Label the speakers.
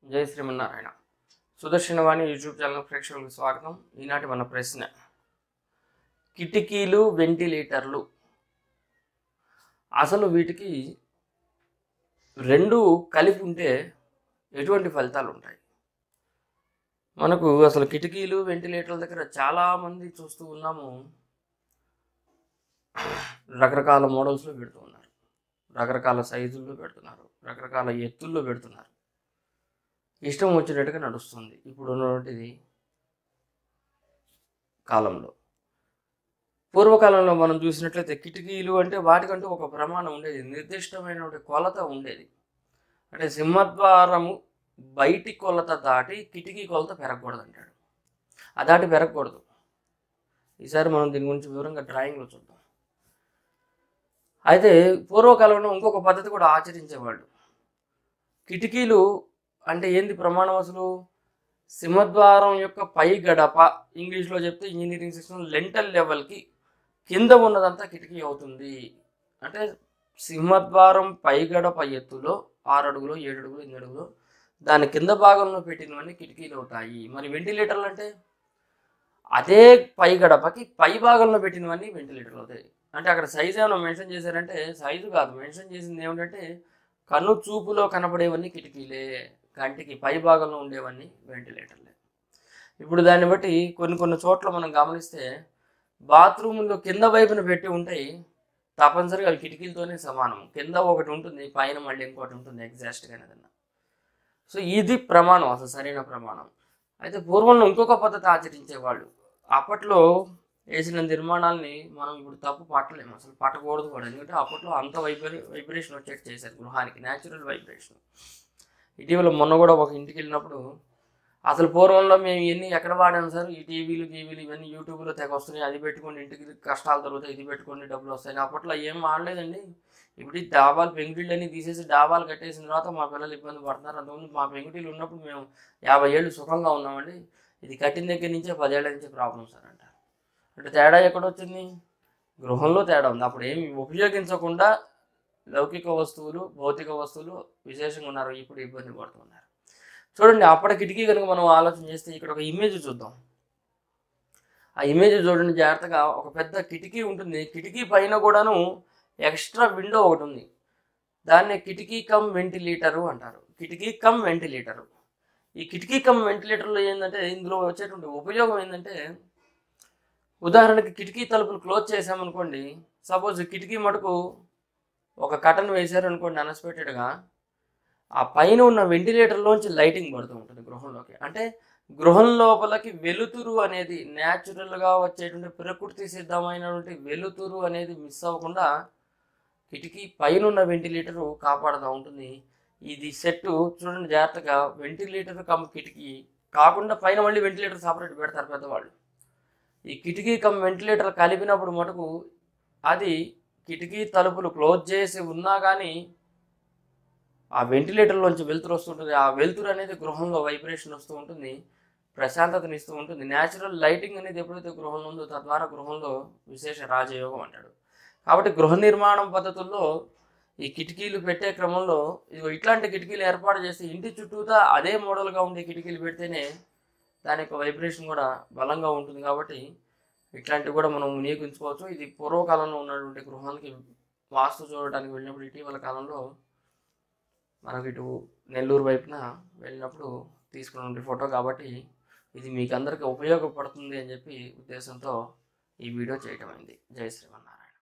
Speaker 1: జై Srimannarayana Sudarshanavani YouTube channel ప్రేక్షకులకు స్వాగతం ఈనాటి మన ప్రశ్న కిటికీలు వెంటిలేటర్లు అసలు వీటికి రెండు కలిపి ఉంటే ఎటువంటి ఫలితాలు ఉంటాయి మనకు అసలు కిటికీలు వెంటిలేటర్ల దగ్గర చాలామంది చూస్తూ ఉన్నాము రకరకాల మోడల్స్లో పెడుతూ ఉన్నారు రకరకాల సైజుల్లో పెడుతున్నారు రకరకాల ఎత్తుల్లో పెడుతున్నారు ఇష్టం వచ్చినట్టుగా నడుస్తుంది ఇప్పుడు ఉన్నటువంటిది కాలంలో పూర్వకాలంలో మనం చూసినట్లయితే కిటికీలు అంటే వాటికంటూ ఒక ప్రమాణం ఉండేది నిర్దిష్టమైనటువంటి కొలత ఉండేది అంటే సింహద్వారము బయటి కొలత దాటి కిటికీ కొలత పెరగకూడదు అంటాడు ఆ దాటి పెరగకూడదు ఈసారి మనం దీని గురించి వివరంగా డ్రాయింగ్లో చూద్దాం అయితే పూర్వకాలంలో ఇంకొక పద్ధతి కూడా ఆచరించేవాళ్ళు కిటికీలు అంటే ఏంది ప్రమాణం అసలు సింహద్వారం యొక్క పై గడప ఇంగ్లీష్లో చెప్తే ఇంజనీరింగ్ సెక్షన్ లెంటల్ లెవెల్కి కింద ఉన్నదంతా కిటికీ అవుతుంది అంటే సింహద్వారం పై గడప ఎత్తులో ఆరు అడుగులు ఏడు అడుగులు ఎనిమిది అడుగులు దాని కింద భాగంలో పెట్టినవన్నీ కిటికీలు అవుతాయి మరి వెంటిలేటర్లు అంటే అదే పై గడపకి పై భాగంలో పెట్టినవన్నీ వెంటిలేటర్లు అవుతాయి అంటే అక్కడ సైజ్ ఏమైనా మెన్షన్ చేశారంటే సైజు కాదు మెన్షన్ చేసింది ఏమిటంటే కన్ను చూపులో కనబడేవన్నీ కిటికీలే కంటికి పై భాగంలో ఉండేవన్నీ వెంటిలేటర్లే ఇప్పుడు దాన్ని బట్టి కొన్ని కొన్ని చోట్ల మనం గమనిస్తే బాత్రూంలో కింద వైపున పెట్టి ఉంటాయి తప్పనిసరిగా అవి కిటికీలతోనే సమానం కింద ఒకటి ఉంటుంది పైన మళ్ళీ ఇంకోటి ఉంటుంది ఎగ్జాక్ట్గా ఏదన్నా సో ఇది ప్రమాణం అసలు సరైన ప్రమాణం అయితే పూర్వంలో ఇంకొక పద్ధతి ఆచరించేవాళ్ళు అప్పట్లో వేసిన నిర్మాణాలని మనం ఇప్పుడు తప్పు పట్టలేము అసలు పట్టకూడదు కూడా ఎందుకంటే అప్పట్లో అంత వైబ్రే వైబ్రేషన్ వచ్చేట్టు చేశారు గృహానికి న్యాచురల్ వైబ్రేషన్ ఇటీవల మొన్న కూడా ఒక ఇంటికి వెళ్ళినప్పుడు అసలు పూర్వంలో మేము ఎన్ని ఎక్కడ వాడాము సార్ ఈ టీవీలు టీవీలు ఇవన్నీ యూట్యూబ్లో తెగ వస్తున్నాయి అది పెట్టుకోండి ఇంటికి కష్టాలు దొరుకుతాయి ఇది పెట్టుకోండి డబ్బులు వస్తాయి అప్పట్లో ఏం వాడలేదండి ఇప్పుడు ఈ డాబాలు పెంకుటిళ్ళు అన్ని తీసేసి డాబాలు కట్టేసిన తర్వాత మా పిల్లలు ఇబ్బంది పడుతున్నారు అంతకుముందు మా పెంకుటిళ్ళు ఉన్నప్పుడు మేము యాభై ఏళ్ళు సుఖంగా ఉన్నామండి ఇది కట్టిన దగ్గర నుంచే పదేళ్ల నుంచే ప్రాబ్లం సార్ అంటారు అంటే తేడా ఎక్కడ వచ్చింది గృహంలో తేడా ఉంది అప్పుడు ఏమి ఉపయోగించకుండా లౌకిక వస్తువులు భౌతిక వస్తువులు విశేషంగా ఉన్నారు ఇప్పుడు ఇబ్బంది పడుతున్నారు చూడండి అప్పటి కిటికీ కనుక మనం ఆలోచన చేస్తే ఇక్కడ ఒక ఇమేజ్ చూద్దాం ఆ ఇమేజ్ చూడండి జాగ్రత్తగా ఒక పెద్ద కిటికీ ఉంటుంది కిటికీ పైన కూడాను ఎక్స్ట్రా విండో ఒకటి ఉంది దాన్ని కిటికీ కమ్ వెంటిలేటరు అంటారు కిటికీ కమ్ వెంటిలేటరు ఈ కిటికీ కమ్ వెంటిలేటర్లో ఏంటంటే ఇందులో వచ్చేటువంటి ఉపయోగం ఏంటంటే ఉదాహరణకి కిటికీ తలుపులు క్లోజ్ చేసామనుకోండి సపోజ్ కిటికీ మటుకు ఒక కటన్ వేశారు అనుకోండి అన్ఎక్స్పెక్టెడ్గా ఆ పైన ఉన్న వెంటిలేటర్లోంచి లైటింగ్ పడుతూ ఉంటుంది గృహంలోకి అంటే గృహం లోపలికి వెలుతురు అనేది న్యాచురల్గా వచ్చేటువంటి ప్రకృతి సిద్ధమైనటువంటి వెలుతురు అనేది మిస్ అవ్వకుండా కిటికీ పైన ఉన్న వెంటిలేటరు కాపాడుతూ ఉంటుంది ఇది సెట్ చూడండి జాగ్రత్తగా వెంటిలేటర్ కమ్ కిటికీ కాకుండా పైన మళ్ళీ వెంటిలేటర్ సపరేట్ పెడతారు పెద్దవాళ్ళు ఈ కిటికీ కమ్ వెంటిలేటర్ కలిపినప్పుడు మటుకు అది కిటికీ తలుపులు క్లోజ్ చేసి ఉన్నా కానీ ఆ వెంటిలేటర్లోంచి వెలుతురు వస్తుంటుంది ఆ వెలుతురు అనేది గృహంలో వైబ్రేషన్ వస్తూ ఉంటుంది ప్రశాంతతని ఇస్తూ ఉంటుంది న్యాచురల్ లైటింగ్ అనేది ఎప్పుడైతే గృహంలో ఉందో తద్వారా గృహంలో విశేష రాజయోగం అంటాడు కాబట్టి గృహ నిర్మాణం పద్ధతుల్లో ఈ కిటికీలు పెట్టే క్రమంలో ఇదిగో ఇట్లాంటి కిటికీలు ఏర్పాటు చేసి ఇంటి చుట్టూతా అదే మోడల్గా ఉండే కిటికీలు పెడితేనే దాని యొక్క వైబ్రేషన్ కూడా బలంగా ఉంటుంది కాబట్టి ఇట్లాంటివి కూడా మనం వినియోగించుకోవచ్చు ఇది పూర్వకాలంలో ఉన్నటువంటి గృహానికి వాస్తు చూడడానికి వెళ్ళినప్పుడు ఇటీవల కాలంలో మనకి ఇటు నెల్లూరు వైపున వెళ్ళినప్పుడు తీసుకున్న ఫోటో కాబట్టి ఇది మీకు అందరికీ ఉపయోగపడుతుంది అని చెప్పి ఉద్దేశంతో ఈ వీడియో చేయటం అయింది జై శ్రీమన్నారాయణ